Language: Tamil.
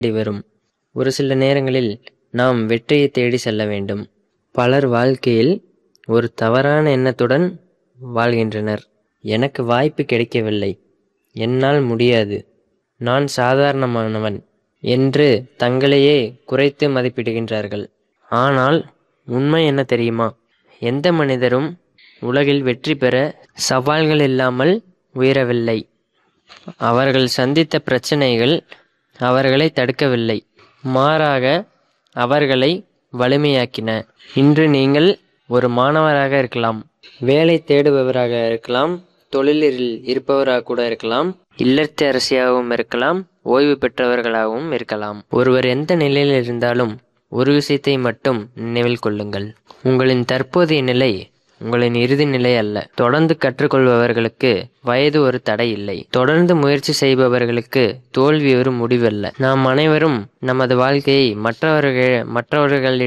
வரும் ஒரு சில நேரங்களில் நாம் வெற்றியை தேடி செல்ல வேண்டும் பலர் வாழ்க்கையில் ஒரு தவறான எண்ணத்துடன் வாழ்கின்றனர் எனக்கு வாய்ப்பு கிடைக்கவில்லை என்னால் முடியாது நான் சாதாரணமானவன் என்று தங்களையே குறைத்து மதிப்பிடுகின்றார்கள் ஆனால் உண்மை என்ன தெரியுமா எந்த மனிதரும் உலகில் வெற்றி பெற சவால்கள் இல்லாமல் உயரவில்லை அவர்கள் சந்தித்த பிரச்சனைகள் அவர்களை தடுக்கவில்லை மாறாக அவர்களை வலிமையாக்கின இன்று நீங்கள் ஒரு மாணவராக இருக்கலாம் வேலை தேடுபவராக இருக்கலாம் தொழிலில் இருப்பவராக கூட இருக்கலாம் இல்லத்தரசியாகவும் இருக்கலாம் ஓய்வு பெற்றவர்களாகவும் இருக்கலாம் ஒருவர் எந்த நிலையில் இருந்தாலும் ஒரு விஷயத்தை மட்டும் நினைவில் கொள்ளுங்கள் உங்களின் தற்போதைய நிலை உங்களின் இறுதி நிலை அல்ல தொடர்ந்து கற்றுக்கொள்பவர்களுக்கு வயது ஒரு தடை இல்லை தொடர்ந்து முயற்சி செய்பவர்களுக்கு தோல்வி ஒரு முடிவல்ல நாம் அனைவரும் நமது வாழ்க்கையை மற்றவர்கள் மற்றவர்களிடம்